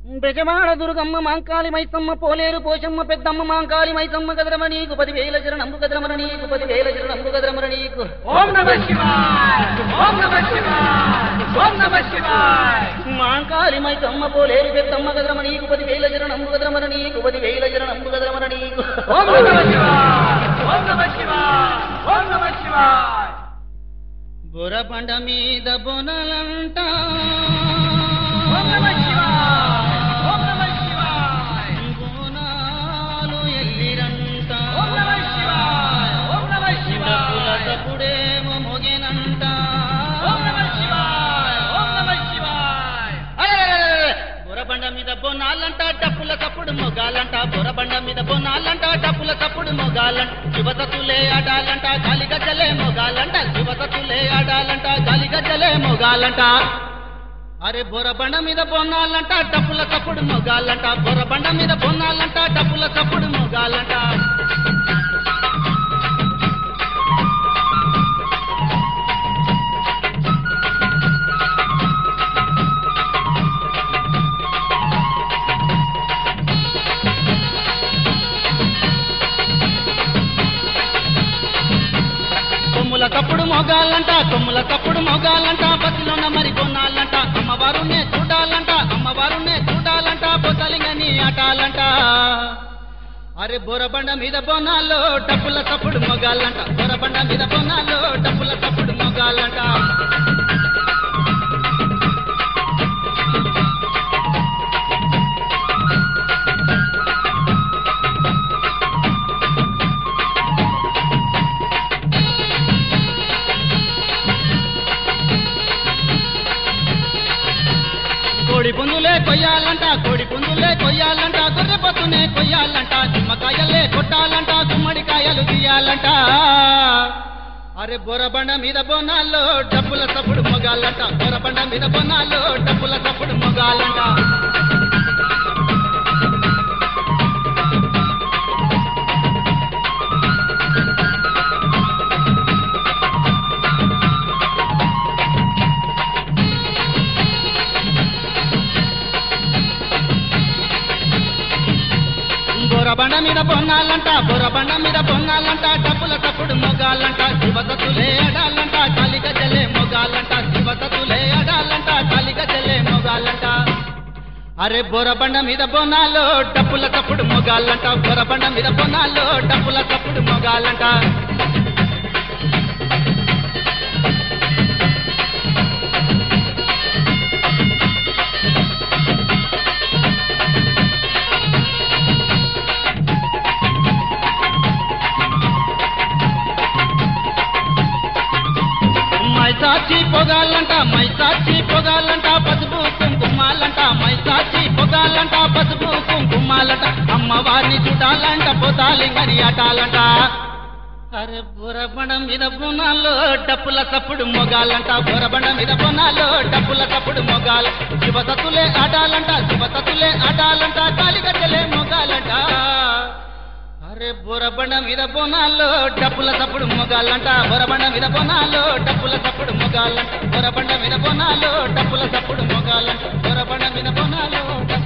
బెజమాడ దుర్గమ్మ మాంకాళి మైసమ్మ పోలేరు పోషమ్మ పెద్దమ్మ మాంకాళి మైసమ్మ గదరమ నీకు పదివేల జరణంబు గదరమర నీకు పదివేల జరణంబు గదరమర నీకు ఓం నమ శివాయ ఓం నమ శివాయ ఓం నమ శివాయ మాంకాళి మైసమ్మ పోలేరు పెద్దమ్మ గదరమ నీకు పదివేల జరణంబు గదరమర నీకు పదివేల జరణంబు గదరమర నీకు ఓం నమ శివాయ ఓం నమ శివాయ ఓం నమ శివాయ బురబండ మీద బొనలంట ఓం నమ శివాయ ఓం నమ శివాయ బోనాలు ఎల్లిరంట ఓం నమ శివాయ ఓం నమ శివాయ తప్పుడేమో మొగెనంట ఓం నమ శివాయ ఓం నమ శివాయ అరెరెరెరెరె! బురబండ మీద బొనాలంట డప్పుల తప్పుడు మొగాలంట బురబండ మీద బొనాలంట డప్పుల తప్పుడు మొగాలంట శివతతులే ఆడాలంట గాలి గజ్జలే మొగాలంట శివతతులే ఆడాలంట గాలి గజ్జలే మొగాలంట అరే బొరబండ మీద బొన్నాలంట డప్పుల తప్పుడు మొగాలంట బొరబండ మీద బొన్నాలంట డప్పుల తప్పుడు మొగాలంట కొమ్ముల తప్పుడు మొగాలంట కొమ్ముల తప్పుడు మొగాలంట బస్సులోన మరి కొనాలంట అమ్మవారునే చూడాలంట అమ్మవారునే చూడాలంట బొసలింగని ఆటాలంట అరే బొరబండ మీద బొనాల్లో డప్పుల తప్పుడు మొగాలంట బొరబండ మీద బొనాల్లో డప్పుల తప్పుడు మొగాలంట కోడి పుందులే కొయ్యాలంట కోడి పుందులే కొయ్యాలంట గొర్రె పొత్తునే కొయ్యాలంట నిమ్మకాయలే కొట్టాలంట గుమ్మడికాయలు తీయాలంట అరే బొరబండ మీద బొనాల్లో డబ్బుల తప్పుడు మొగాలంట బొరబండ మీద బొనాల్లో డబ్బుల తప్పుడు మొగాలంట బొరబండ మీద బొన్నాలంట బొరబండ మీద బొన్నాలంట డబ్బుల తప్పుడు మొగాలంట శివతతులే అడాలంట కాలిగ జలే మొగాలంట శివతతులే అడాలంట కాలిగ జలే మొగాలంట అరే బొరబండ మీద బొనాలో డబ్బుల తప్పుడు మొగాలంట బొరబండ మీద బొనాలో డబ్బుల తప్పుడు మొగాలంట మైసాచి పొగాలంట మైసాచి పొగాలంట పసుపు కుంకుమాలంట మైసాచి పొగాలంట పసుపు కుంకుమాలంట అమ్మవారిని చూడాలంట పోతాలింగని ఆటాలంట అరే బురబండ మీద బునాల్లో డప్పుల తప్పుడు మొగాలంట బురబండ మీద బునాల్లో డప్పుల తప్పుడు మొగాల శివతతులే ఆడాలంట శివతతులే ఆడాలంట కాలిగట్టలే మొగాలంట అరే బురబండ మీద బొనాల్లో డప్పుల తప్పుడు మొగాలంట బొరబండ మీద బొనాల్లో డప్పుల తప్పుడు మొగాలంట బొరబండ మీద బొనాల్లో డప్పుల తప్పుడు మొగాలంట బొరబండ మీద బొనాల్లో